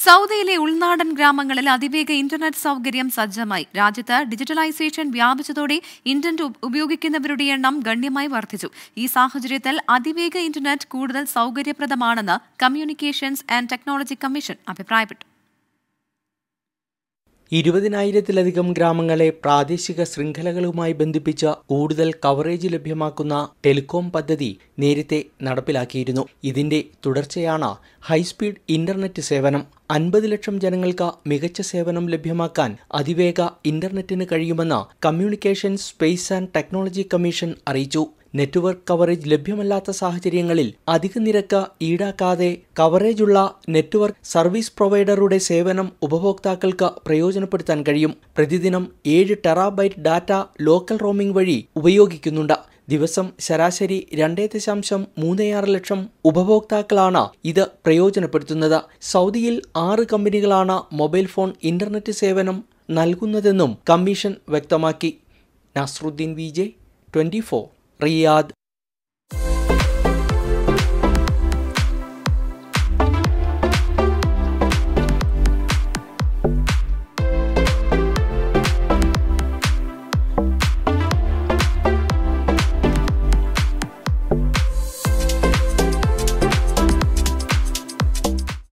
സൗദിയിലെ ഉൾനാടൻ ഗ്രാമങ്ങളിൽ അതിവേഗ ഇന്റർനെറ്റ് സൗകര്യം സജ്ജമായി രാജ്യത്ത് ഡിജിറ്റലൈസേഷൻ വ്യാപിച്ചതോടെ ഇന്റർനെറ്റ് ഉപ- ഉപയോഗിക്കുന്നവരുടെ എണ്ണം ഗണ്യമായി വർദ്ധിച്ചു ഈ സാഹചര്യത്തിൽ അതിവേഗ ഇന്റർനെറ്റ് കൂടുതൽ സൗകര്യപ്രദമാണെന്ന് കമ്മ്യൂണിക്കേഷൻസ് ആൻഡ് ടെക്നോളജി കമ്മീഷൻ അഭിപ്രായപ്പെട്ടു ഇരുപതിനായിരത്തിലധികം ഗ്രാമങ്ങളെ പ്രാദേശിക ശൃംഖലകളുമായി ബന്ധിപ്പിച്ച് കൂടുതൽ കവറേജ് ലഭ്യമാക്കുന്ന ടെലികോം പദ്ധതി നേരത്തെ നടപ്പിലാക്കിയിരുന്നു ഇതിന്റെ തുടർച്ചയാണ് ഹൈസ്പീഡ് ഇന്റർനെറ്റ് സേവനം അൻപത് ലക്ഷം ജനങ്ങൾക്ക് മികച്ച സേവനം ലഭ്യമാക്കാൻ അതിവേഗ ഇന്റർനെറ്റിന് കഴിയുമെന്ന് communications space and technology commission അറിയിച്ചു നെറ്റ്വർക്ക് കവറേജ് ലഭ്യമല്ലാത്ത സാഹചര്യങ്ങളിൽ അധിക നിരക്ക് ഈടാക്കാതെ കവറേജുള്ള നെറ്റ്വർക്ക് സർവീസ് പ്രൊവൈഡറുടെ സേവനം ഉപഭോക്താക്കൾക്ക് പ്രയോജനപ്പെടുത്താൻ കഴിയും പ്രതിദിനം ഏഴ് ടെറാബൈറ്റ് ഡാറ്റ ലോക്കൽ റോമിംഗ് വഴി ഉപയോഗിക്കുന്നുണ്ട് ദിവസം ശരാശരി രണ്ടേ ദശാംശം മൂന്ന് ആറ് ലക്ഷം ഉപഭോക്താക്കളാണ് ഇത് പ്രയോജനപ്പെടുത്തുന്നത് സൗദിയിൽ ആറ് കമ്പനികളാണ് മൊബൈൽ ഫോൺ ഇന്റർനെറ്റ് സേവനം നൽകുന്നതെന്നും കമ്മീഷൻ വ്യക്തമാക്കി Nasruddin V J twenty four Riyadh